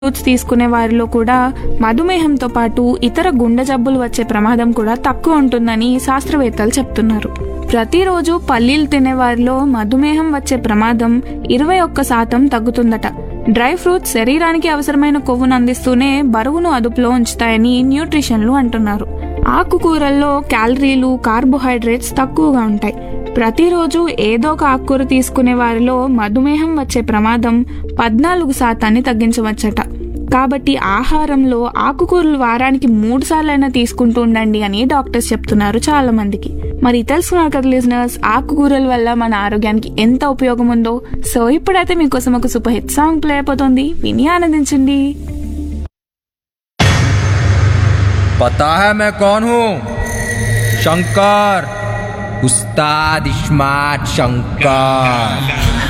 fruits తీసుకునే వారిలో కూడా మధుమేహంతో పాటు ఇతర గుండె జబ్బులు వచ్చే ప్రమాదం కూడా తక్కువ ఉంటుందని శాస్త్రవేత్తలు చెప్తున్నారు ప్రతిరోజు పల్లీలు తినే వారిలో మధుమేహం వచ్చే ప్రమాదం ఇరవై ఒక్క శాతం తగ్గుతుందట డ్రై ఫ్రూట్స్ శరీరానికి అవసరమైన కొవ్వును అందిస్తూనే బరువును అదుపులో ఉంచుతాయని న్యూట్రిషన్లు అంటున్నారు ఆకుకూరల్లో క్యాలరీలు కార్బోహైడ్రేట్స్ తక్కువగా ఉంటాయి ప్రతిరోజు ఏదో ఒక ఆకుకూర తీసుకునే వారిలో మధుమేహం వచ్చే ప్రమాదం పద్నాలుగు శాతాన్ని తగ్గించవచ్చట కాబట్టి ఆహారంలో ఆకుకూరలు వారానికి మూడు సార్లైనా తీసుకుంటూ ఉండండి అని డాక్టర్స్ చెప్తున్నారు చాలా మందికి మరి తెలుసుకున్నారు కదా లిజనర్స్ ఆకుకూరల వల్ల మన ఆరోగ్యానికి ఎంత ఉపయోగం ఉందో సో ఇప్పుడైతే మీకోసం ఒక సూపర్ హిట్ సాంగ్ ప్లే అయిపోతుంది విని ఆనందించండి पता है मैं कौन हूँ शंकर उस्ताद स्मार्ट शंकर